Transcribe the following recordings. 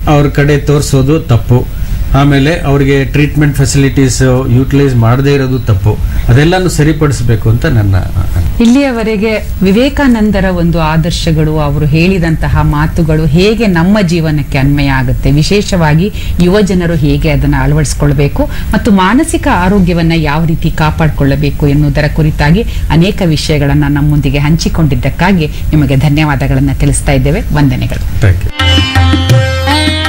ಅವ್ರ ಕಡೆ ತೋರಿಸೋದು ತಪ್ಪು ಆಮೇಲೆ ಅವ್ರಿಗೆ ಟ್ರೀಟ್ಮೆಂಟ್ ಫೆಸಿಲಿಟೀಸ್ ಯೂಟಿಲೈಸ್ ಮಾಡದೇ ಇರೋದು ತಪ್ಪು ಅದೆಲ್ಲನೂ ಸರಿಪಡಿಸಬೇಕು ಅಂತ ನನ್ನ ಇಲ್ಲಿಯವರೆಗೆ ವಿವೇಕಾನಂದರ ಒಂದು ಆದರ್ಶಗಳು ಅವರು ಹೇಳಿದಂತಹ ಮಾತುಗಳು ಹೇಗೆ ನಮ್ಮ ಜೀವನಕ್ಕೆ ಅನ್ವಯ ಆಗುತ್ತೆ ವಿಶೇಷವಾಗಿ ಯುವ ಜನರು ಹೇಗೆ ಅದನ್ನು ಅಳವಡಿಸಿಕೊಳ್ಬೇಕು ಮತ್ತು ಮಾನಸಿಕ ಆರೋಗ್ಯವನ್ನ ಯಾವ ರೀತಿ ಕಾಪಾಡಿಕೊಳ್ಳಬೇಕು ಎನ್ನುವುದರ ಕುರಿತಾಗಿ ಅನೇಕ ವಿಷಯಗಳನ್ನ ನಮ್ಮೊಂದಿಗೆ ಹಂಚಿಕೊಂಡಿದ್ದಕ್ಕಾಗಿ ನಿಮಗೆ ಧನ್ಯವಾದಗಳನ್ನು ತಿಳಿಸ್ತಾ ಇದ್ದೇವೆ ವಂದನೆಗಳು ಥ್ಯಾಂಕ್ ಯು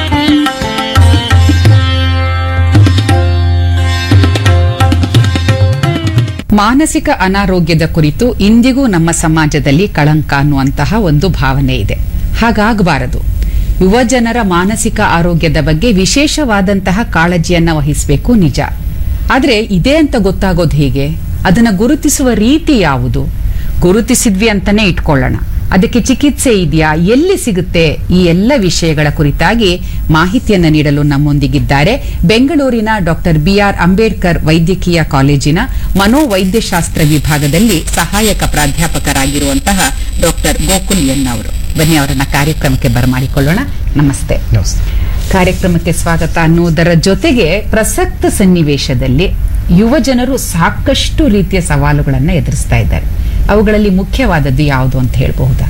ಮಾನಸಿಕ ಅನಾರೋಗ್ಯದ ಕುರಿತು ಇಂದಿಗೂ ನಮ್ಮ ಸಮಾಜದಲ್ಲಿ ಕಳಂಕ ಅನ್ನುವಂತಹ ಒಂದು ಭಾವನೆ ಇದೆ ಹಾಗಾಗಬಾರದು ಯುವ ಜನರ ಮಾನಸಿಕ ಆರೋಗ್ಯದ ಬಗ್ಗೆ ವಿಶೇಷವಾದಂತಹ ಕಾಳಜಿಯನ್ನ ವಹಿಸಬೇಕು ನಿಜ ಆದ್ರೆ ಇದೆ ಅಂತ ಗೊತ್ತಾಗೋದು ಹೇಗೆ ಅದನ್ನ ಗುರುತಿಸುವ ರೀತಿ ಯಾವುದು ಗುರುತಿಸಿದ್ವಿ ಅಂತಾನೆ ಇಟ್ಕೊಳ್ಳೋಣ ಅದಕ್ಕೆ ಚಿಕಿತ್ಸೆ ಇದೆಯಾ ಎಲ್ಲಿ ಸಿಗುತ್ತೆ ಈ ಎಲ್ಲ ವಿಷಯಗಳ ಕುರಿತಾಗಿ ಮಾಹಿತಿಯನ್ನ ನೀಡಲು ನಮ್ಮೊಂದಿಗಿದ್ದಾರೆ ಬೆಂಗಳೂರಿನ ಡಾಕ್ಟರ್ ಬಿಆರ್ ಅಂಬೇಡ್ಕರ್ ವೈದ್ಯಕೀಯ ಕಾಲೇಜಿನ ಮನೋವೈದ್ಯಶಾಸ್ತ್ರ ವಿಭಾಗದಲ್ಲಿ ಸಹಾಯಕ ಪ್ರಾಧ್ಯಾಪಕರಾಗಿರುವಂತಹ ಡಾಕ್ಟರ್ ಗೋಕುಲ್ ಎನ್ ಅವರು ಬನ್ನಿ ಅವರನ್ನ ಕಾರ್ಯಕ್ರಮಕ್ಕೆ ಬರಮಾಡಿಕೊಳ್ಳೋಣ ನಮಸ್ತೆ ನಮಸ್ತೆ ಕಾರ್ಯಕ್ರಮಕ್ಕೆ ಸ್ವಾಗತ ಅನ್ನುವುದರ ಜೊತೆಗೆ ಪ್ರಸಕ್ತ ಸನ್ನಿವೇಶದಲ್ಲಿ ಯುವ ಜನರು ಸಾಕಷ್ಟು ರೀತಿಯ ಸವಾಲುಗಳನ್ನು ಎದುರಿಸ್ತಾ ಇದ್ದಾರೆ ಅವುಗಳಲ್ಲಿ ಮುಖ್ಯವಾದದ್ದು ಯಾವುದು ಅಂತ ಹೇಳಬಹುದಾ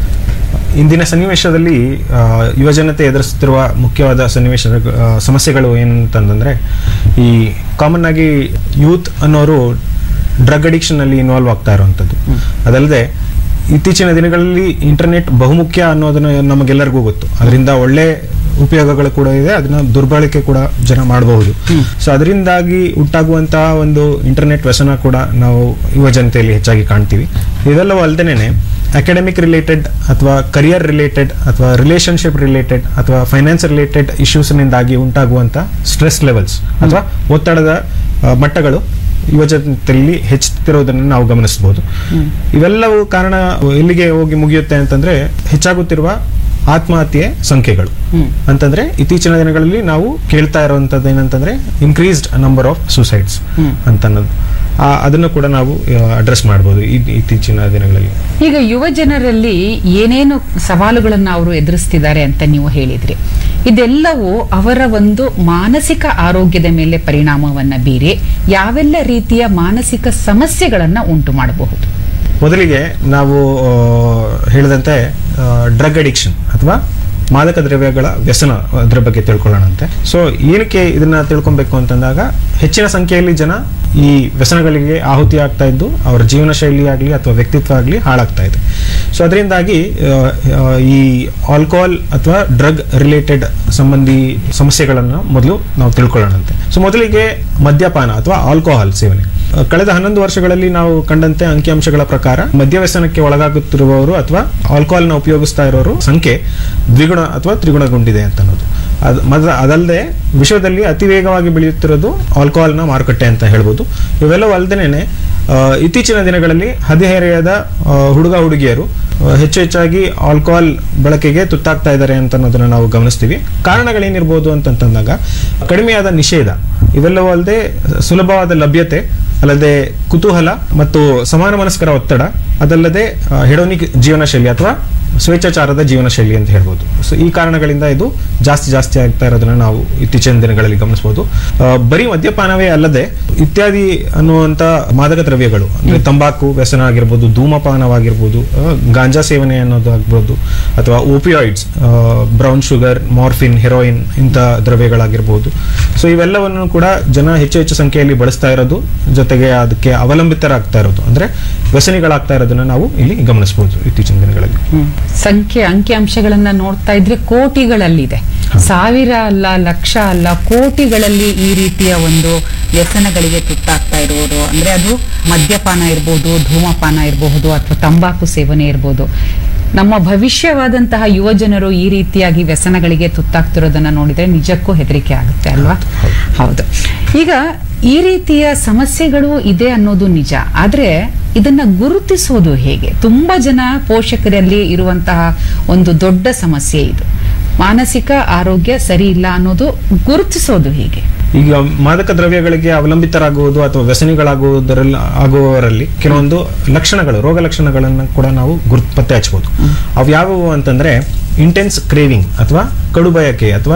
ಇಂದಿನ ಸನ್ನಿವೇಶದಲ್ಲಿ ಆ, ಯುವಜನತೆ ಎದುರಿಸುತ್ತಿರುವ ಮುಖ್ಯವಾದ ಸನ್ನಿವೇಶ ಆ, ಸಮಸ್ಯೆಗಳು ಏನಂತಂದ್ರೆ ಈ ಕಾಮನ್ ಆಗಿ ಯೂತ್ ಅನ್ನೋರು ಡ್ರಗ್ ಅಡಿಕ್ಷನ್ ಅಲ್ಲಿ ಇನ್ವಾಲ್ವ್ ಆಗ್ತಾ ಇರುವಂಥದ್ದು ಅದಲ್ಲದೆ ಇತ್ತೀಚಿನ ದಿನಗಳಲ್ಲಿ ಇಂಟರ್ನೆಟ್ ಬಹುಮುಖ್ಯ ಅನ್ನೋದನ್ನ ನಮಗೆಲ್ಲರಿಗೂ ಗೊತ್ತು ಅದರಿಂದ ಒಳ್ಳೆ ಉಪಯೋಗಗಳು ಕೂಡ ಇದೆ ಅದನ್ನ ದುರ್ಬಳಕೆ ಕೂಡ ಜನ ಮಾಡಬಹುದು ಸೊ ಅದರಿಂದಾಗಿ ಉಂಟಾಗುವಂತಹ ಒಂದು ಇಂಟರ್ನೆಟ್ ವ್ಯಸನ ಕೂಡ ನಾವು ಯುವ ಜನತೆಯಲ್ಲಿ ಹೆಚ್ಚಾಗಿ ಕಾಣ್ತೀವಿ ಇವೆಲ್ಲವೂ ಅಲ್ಲದೇನೆ ಅಕಾಡೆಮಿಕ್ ರಿಲೇಟೆಡ್ ಅಥವಾ ಕರಿಯರ್ ರಿಲೇಟೆಡ್ ಅಥವಾ ರಿಲೇಶನ್ಶಿಪ್ ರಿಲೇಟೆಡ್ ಅಥವಾ ಫೈನಾನ್ಸ್ ರಿಲೇಟೆಡ್ ಇಶ್ಯೂಸ್ನಿಂದಾಗಿ ಉಂಟಾಗುವಂತ ಸ್ಟ್ರೆಸ್ ಲೆವೆಲ್ಸ್ ಅಥವಾ ಒತ್ತಡದ ಆ, ಮಟ್ಟಗಳು ಯುವಜನತೆಯಲ್ಲಿ ಹೆಚ್ಚುತ್ತಿರೋದನ್ನು ನಾವು ಗಮನಿಸಬಹುದು ಇವೆಲ್ಲವೂ ಕಾರಣ ಎಲ್ಲಿಗೆ ಹೋಗಿ ಮುಗಿಯುತ್ತೆ ಅಂತಂದ್ರೆ ಹೆಚ್ಚಾಗುತ್ತಿರುವ ಆತ್ಮಹತ್ಯೆ ಸಂಖ್ಯೆಗಳು ಅಂತಂದ್ರೆ ಇತ್ತೀಚಿನ ದಿನಗಳಲ್ಲಿ ನಾವು ಕೇಳ್ತಾ ಇರುವಂತದ್ದು ಏನಂತಂದ್ರೆ ಇನ್ಕ್ರೀಸ್ಡ್ ನಂಬರ್ ಆಫ್ ಸುಸೈಡ್ಸ್ ಅಂತ ಅನ್ನೋದು ಆ, ಅದನ್ನು ಕೂಡ ನಾವು ಅಡ್ರೆಸ್ ಮಾಡಬಹುದು ಇತ್ತೀಚಿನ ದಿನಗಳಲ್ಲಿ ಈಗ ಯುವ ಜನರಲ್ಲಿ ಏನೇನು ಸವಾಲುಗಳನ್ನು ಅವರು ಎದುರಿಸ್ತಿದ್ದಾರೆ ಅಂತ ನೀವು ಹೇಳಿದ್ರಿ ಇದೆಲ್ಲವೂ ಅವರ ಒಂದು ಮಾನಸಿಕ ಆರೋಗ್ಯದ ಮೇಲೆ ಪರಿಣಾಮವನ್ನ ಬೀರಿ ಯಾವೆಲ್ಲ ರೀತಿಯ ಮಾನಸಿಕ ಸಮಸ್ಯೆಗಳನ್ನ ಉಂಟು ಮಾಡಬಹುದು ಮೊದಲಿಗೆ ನಾವು ಆ, ಹೇಳಿದಂತೆ ಡ್ರಗ್ ಅಡಿಕ್ಷನ್ ಅಥವಾ ಮಾದಕ ದ್ರವ್ಯಗಳ ವ್ಯಸನ ಅದ್ರ ಬಗ್ಗೆ ತಿಳ್ಕೊಳ್ಳೋಣಂತೆ ಸೊ ಏನಕ್ಕೆ ಇದನ್ನ ತಿಳ್ಕೊಬೇಕು ಅಂತಂದಾಗ ಹೆಚ್ಚಿನ ಸಂಖ್ಯೆಯಲ್ಲಿ ಜನ ಈ ವ್ಯಸನಗಳಿಗೆ ಆಹುತಿ ಆಗ್ತಾ ಇದ್ದು ಅವರ ಜೀವನ ಶೈಲಿ ಆಗಲಿ ಅಥವಾ ವ್ಯಕ್ತಿತ್ವ ಆಗಲಿ ಹಾಳಾಗ್ತಾ ಇದೆ ಸೊ ಅದರಿಂದಾಗಿ ಆ, ಆ, ಈ ಆಲ್ಕೋಹಾಲ್ ಅಥವಾ ಡ್ರಗ್ ರಿಲೇಟೆಡ್ ಸಂಬಂಧಿ ಸಮಸ್ಯೆಗಳನ್ನು ಮೊದಲು ನಾವು ತಿಳ್ಕೊಳ್ಳೋಣಂತೆ ಸೊ ಮೊದಲಿಗೆ ಮದ್ಯಪಾನ ಅಥವಾ ಆಲ್ಕೋಹಾಲ್ ಸೇವನೆ ಆ, ಕಳೆದ ಹನ್ನೊಂದು ವರ್ಷಗಳಲ್ಲಿ ನಾವು ಕಂಡಂತೆ ಅಂಕಿಅಂಶಗಳ ಪ್ರಕಾರ ಮದ್ಯವ್ಯಸನಕ್ಕೆ ಒಳಗಾಗುತ್ತಿರುವವರು ಅಥವಾ ಆಲ್ಕೋಹಾಲ್ನ ಉಪಯೋಗಿಸ್ತಾ ಇರೋರು ಸಂಖ್ಯೆ ದ್ವಿಗುಣ ಅಥವಾ ತ್ರಿಗುಣಗೊಂಡಿದೆ ಅಂತ ಅನ್ನೋದು ಅದ್ ಮದ ಅದಲ್ಲದೆ ವಿಶ್ವದಲ್ಲಿ ಅತಿ ವೇಗವಾಗಿ ಬೆಳೆಯುತ್ತಿರೋದು ಆಲ್ಕೋಹಾಲ್ನ ಮಾರುಕಟ್ಟೆ ಅಂತ ಹೇಳ್ಬೋದು ಇವೆಲ್ಲವೂ ಅಲ್ಲದೇನೆ ಇತ್ತೀಚಿನ ದಿನಗಳಲ್ಲಿ ಹದಿಹರೆಯದ ಆ, ಹುಡುಗ ಹುಡುಗಿಯರು ಆ, ಹೆಚ್ಚು ಹೆಚ್ಚಾಗಿ ಆಲ್ಕೋಹಾಲ್ ಬಳಕೆಗೆ ತುತ್ತಾಗ್ತಾ ಇದ್ದಾರೆ ಅಂತ ಅನ್ನೋದನ್ನ ನಾವು ಗಮನಿಸ್ತೀವಿ ಕಾರಣಗಳೇನಿರ್ಬೋದು ಅಂತಂತಂದಾಗ ಕಡಿಮೆಯಾದ ನಿಷೇಧ ಇವೆಲ್ಲವೂ ಅಲ್ಲದೆ ಸುಲಭವಾದ ಲಭ್ಯತೆ ಅಲ್ಲದೆ ಕುತೂಹಲ ಮತ್ತು ಸಮಾನ ಮನಸ್ಕರ ಒತ್ತಡ ಅದಲ್ಲದೆ ಹೆಡೋನಿಕ್ ಜೀವನ ಶೈಲಿ ಅಥವಾ ಸ್ವೇಚ್ಛಾಚಾರದ ಜೀವನ ಶೈಲಿ ಅಂತ ಹೇಳ್ಬೋದು ಸೊ ಈ ಕಾರಣಗಳಿಂದ ಇದು ಜಾಸ್ತಿ ಜಾಸ್ತಿ ಆಗ್ತಾ ಇರೋದನ್ನ ನಾವು ಇತ್ತೀಚಿನ ದಿನಗಳಲ್ಲಿ ಗಮನಿಸಬಹುದು ಆ, ಬರೀ ಮದ್ಯಪಾನವೇ ಅಲ್ಲದೆ ಇತ್ಯಾದಿ ಅನ್ನುವಂತ ಮಾದಕ ದ್ರವ್ಯಗಳು ಅಂದ್ರೆ ತಂಬಾಕು ವ್ಯಸನ ಆಗಿರ್ಬೋದು ಧೂಮಪಾನವಾಗಿರ್ಬೋದು ಆ, ಗಾಂಜಾ ಸೇವನೆ ಅನ್ನೋದು ಆಗ್ಬೋದು ಅಥವಾ opioids brown sugar morphine heroin ಇಂಥ ದ್ರವ್ಯಗಳಾಗಿರ್ಬೋದು ಸೊ ಇವೆಲ್ಲವನ್ನು ಕೂಡ ಜನ ಹೆಚ್ಚು ಹೆಚ್ಚು ಸಂಖ್ಯೆಯಲ್ಲಿ ಬಳಸ್ತಾ ಇರೋದು ಜೊತೆಗೆ ಅದಕ್ಕೆ ಅವಲಂಬಿತರಾಗ್ತಾ ಇರೋದು ಅಂದ್ರೆ ವ್ಯಸನಿಗಳಾಗ್ತಾ ಇರೋದನ್ನ ನಾವು ಇಲ್ಲಿ ಗಮನಿಸಬಹುದು ಇತ್ತೀಚಿನ ದಿನಗಳಲ್ಲಿ ಸಂಖ್ಯೆ ಅಂಕಿಅಂಶಗಳನ್ನ ನೋಡ್ತಾ ಇದ್ರೆ ಕೋಟಿಗಳಲ್ಲಿದೆ ಸಾವಿರ ಅಲ್ಲ ಲಕ್ಷ ಅಲ್ಲ ಕೋಟಿಗಳಲ್ಲಿ ಈ ರೀತಿಯ ಒಂದು ವ್ಯಸನಗಳಿಗೆ ತುತ್ತಾಗ್ತಾ ಇರೋರು ಅಂದ್ರೆ ಅದು ಮದ್ಯಪಾನ ಇರ್ಬೋದು ಧೂಮಪಾನ ಇರಬಹುದು ಅಥವಾ ತಂಬಾಕು ಸೇವನೆ ಇರ್ಬೋದು ನಮ್ಮ ಭವಿಷ್ಯವಾದಂತಹ ಯುವ ಜನರು ಈ ರೀತಿಯಾಗಿ ವ್ಯಸನಗಳಿಗೆ ತುತ್ತಾಗ್ತಿರೋದನ್ನ ನೋಡಿದ್ರೆ ನಿಜಕ್ಕೂ ಹೆದರಿಕೆ ಆಗುತ್ತೆ ಅಲ್ವಾ ಹೌದು ಈಗ ಈ ರೀತಿಯ ಸಮಸ್ಯೆಗಳು ಇದೆ ಅನ್ನೋದು ನಿಜ ಆದ್ರೆ ಇದನ್ನ ಗುರುತಿಸೋದು ಹೇಗೆ ತುಂಬಾ ಜನ ಪೋಷಕರಲ್ಲಿ ಇರುವಂತಹ ಒಂದು ದೊಡ್ಡ ಸಮಸ್ಯೆ ಇದು ಮಾನಸಿಕ ಆರೋಗ್ಯ ಸರಿ ಇಲ್ಲ ಅನ್ನೋದು ಗುರುತಿಸೋದು ಹೇಗೆ ಈಗ ಮಾದಕ ದ್ರವ್ಯಗಳಿಗೆ ಅವಲಂಬಿತರಾಗುವುದು ಅಥವಾ ವ್ಯಸನಿಗಳಾಗುವುದರಲ್ಲಿ ಆಗುವವರಲ್ಲಿ ಕೆಲವೊಂದು ಲಕ್ಷಣಗಳು ರೋಗ ಲಕ್ಷಣಗಳನ್ನು ಕೂಡ ನಾವು ಗುರುತು ಪತ್ತೆ ಹಚ್ಚಬಹುದು ಅವು ಯಾವುವು ಅಂತಂದ್ರೆ ಇಂಟೆನ್ಸ್ ಕ್ರೇವಿಂಗ್ ಅಥವಾ ಕಡು ಬಯಕೆ ಅಥವಾ